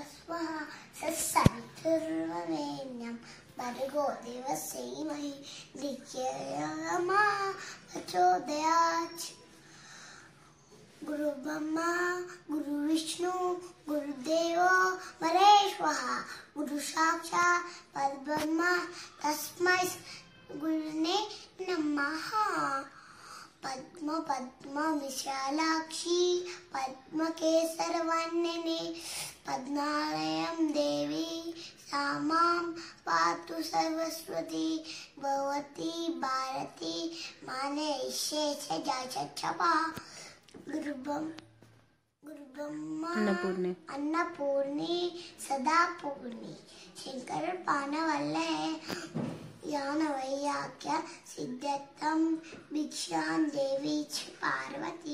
స్వహ సవితుర్వరేణ్యం భర్గో దేవసేమహి దిక్యమా ప్రచోదయాత్ గురు బ్రహ్మ గురు విష్ణు గురుదేవో మహేశ్వర గురు సాక్షాత్ పరబ్రహ్మ తస్మై గురునే నమః పద్మ పద్మ విశాలాక్షి పద్మకేసరవర్ణిని పద్మాలయం దేవి సామాం పాతు సరస్వతి భవతి భారతి మానే శేష జాచపా గురుబ్రహ్మ గురుబ్రహ్మ అన్నపూర్ణి. అన్నపూర్ణి సదాపూర్ణి శంకర పాన వల్లే యానవయ్యాఖ్య సిద్ధత్తం భిక్షాం దేవి చ పార్వతి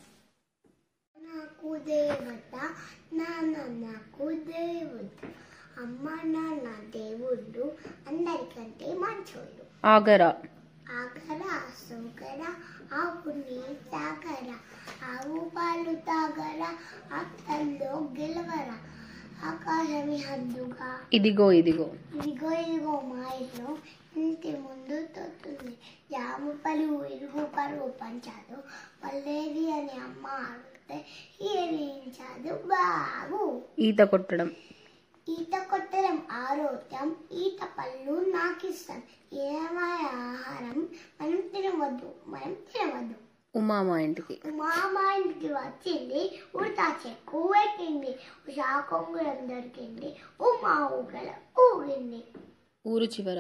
నాకు దేవత నాన్న నాకు దేవుడు అమ్మ నాన్న దేవుళ్ళు అందరికంటే మంచోళ్ళు ఆగరా ఆకర సోకర ఆకుని తాకర ఆవు పాలు తాగర అక్కల్లో గెలవర ఆకాశమి హద్దుగా ఇదిగో ఇదిగో ఇదిగో ఇదిగో మా ఇల్లు ఇంటి ముందు తొత్తుంది జాము పలు ఇరుగు పరుగు పంచాదు పల్లేది అని అమ్మ అడిగితే ఏరించాదు బాగు ఈత కొట్టడం ఈత కొట్టడం ఆరోగ్యం ఈత పళ్ళు నాకు ఇష్టం ఏమయ ఆహారం మనం తినవద్దు మనం తినవద్దు ఉమా మా ఇంటికి మా మా ఇంటికి వచ్చింది ఉడతా చెక్కు ఎక్కింది ఉషా కొంగురం దొరికింది ఉమా ఊగల ఊగింది ఊరు చివర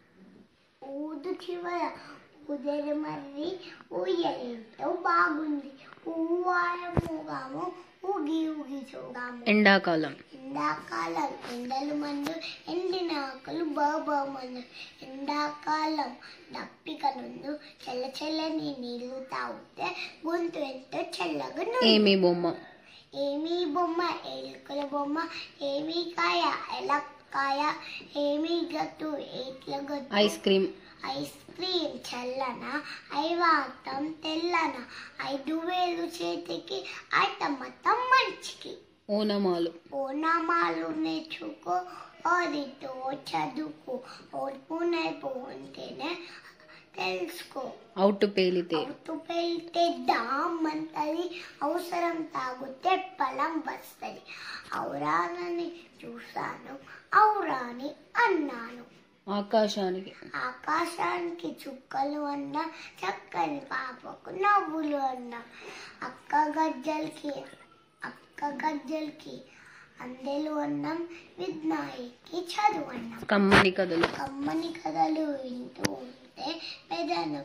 ఊదు చివర ఉదర మర్రి ఊయలేంతో బాగుంది ఊవాయ మూగాము ఊగి ఊగి చూగాము ఎండాకాలం ఎండాకాలం ఎండలు మండు ఎండిన ఆకులు బాబా మండు ఎండాకాలం దప్పిక నుండు చల్ల చల్లని నీళ్లు తాగితే గొంతు ఎంతో చల్లగా నుండు. ఏమి బొమ్మ ఏమీ బొమ్మ ఎలుకల బొమ్మ ఏమీ కాయ ఎలక్కాయ ఏమీ గట్టు ఏట్ల గట్టు ఐస్ క్రీమ్ ఐస్ క్రీమ్ చల్లన ఐవాతం తెల్లన ఐదు వేలు చేతికి ఐట మొత్తం మంచికి ఓనమాలు ఓనామాలు నేర్చుకో ఓరితో చదువుకో ఓర్పు నేర్పు ఉంటేనే తెలుసుకో అవుట్ పేలితే అవుతూ పెళ్తే దామంతది అవసరం తాగితే పొలం వస్తుంది ఔరానని చూశాను ఔరాని అన్నాను ఆకాశానికి ఆకాశానికి చుక్కలు అన్నా చక్కని పాపకు నవ్వులు అన్నా అక్క గజ్జలకి అక్క గజ్జలకి అందెలు అన్నం విజ్ఞాయికి చదువు అన్నం కమ్మని కథలు కమ్మని కథలు వింటూ ఉంటే పెదను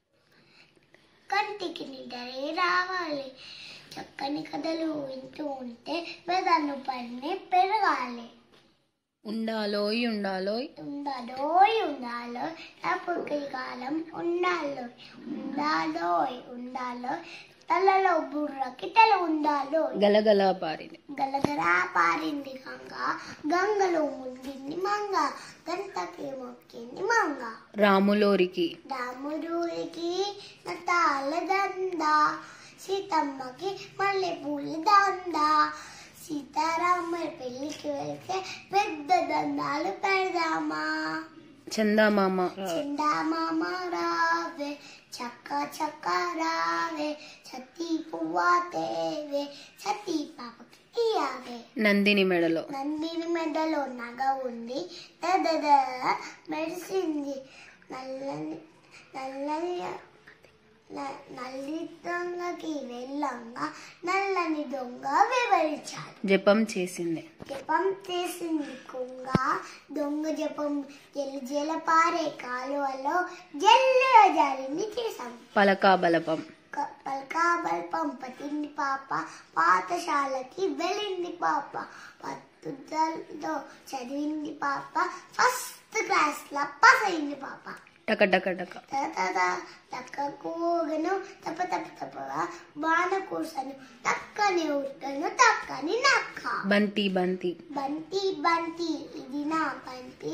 కంటికి నిద్రే రావాలి చక్కని కథలు వింటూ ఉంటే పెదను పని పెరగాలి ఉండాలోయ్ ఉండాలోయ్ ఉండాలో ఉండాలో తప్పుకి కాలం ఉండాలో ఉండాలో ఉండాలో తలలో బుర్రకి తల ఉండాలో గలగల పారింది గలగరా పారింది గంగ గంగలో ముందింది మంగ గంటకి మొక్కింది మంగ రాములోరికి రాముడికి నటాల దండ సీతమ్మకి మల్లె పూల దండ సీతారాముడి పెళ్లికి వెళ్తే పెద్ద దండాలు పెడదామా చందామామ చందమామ రావే చక్క చక్క రావే సతీ పువ్వా తేవే సతీ పాపకి ఇయ్యావే నందిని మెడలో నందిని మెడలో నగ ఉంది దద మెరిసింది నల్లని నల్లని న- నల్లి దొంగకి వెళ్ళంగా నల్లని దొంగ వివరించాడు జపం చేసింది జపం చేసింది కుంగ దొంగ జపం జల జల పారే కాలువలో జల్లు జాలిని చేశాం పలకా బలపం క- పల్కా బల్పం పతింది పాప పాఠశాలకి వెళ్ళింది పాప పట్టుదలతో చదివింది పాప ఫస్ట్ క్లాస్ లో పాస్ అయింది పాప టక టక టక తత తక్క కూగను తప్ప తప్ప తప్పగా బాణ కూసను తక్కని ఉట్టను తక్కని నక్క బంతి బంతి బంతి బంతి ఇది నా బంతి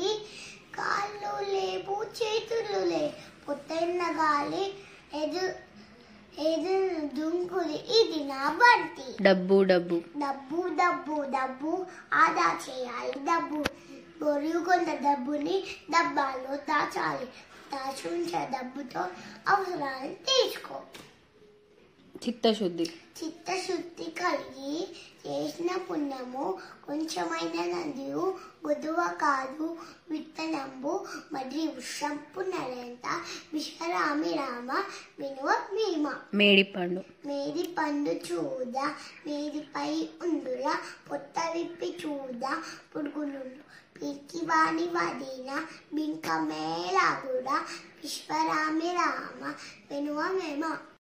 కాళ్ళు లేవు చేతులు లే పొత్తన్న గాలి ఎదు ఏది దుంకుది ఇది నా బంతి డబ్బు డబ్బు డబ్బు డబ్బు డబ్బు ఆదా చేయాలి డబ్బు మరియు కొంత డబ్బుని డబ్బాలో దాచాలి దాచుంచే డబ్బుతో అవసరాలు తీసుకో చిత్తశుద్ధి చిత్తశుద్ధి కలిగి చేసిన పుణ్యము కొంచెమైన నందియు గుదువ కాదు విత్తనంబు మరియు సంపునరంత విశ్వరామి రామ వినువ భీమ మేడిపండు మేది పండు చూద మేదిపై ఉండుల పొట్ట విప్పి చూద పురుగులుండు పిరికి వాణి వదిన బింకమేలా కూడా విశ్వరామి రామ వినువ మేమ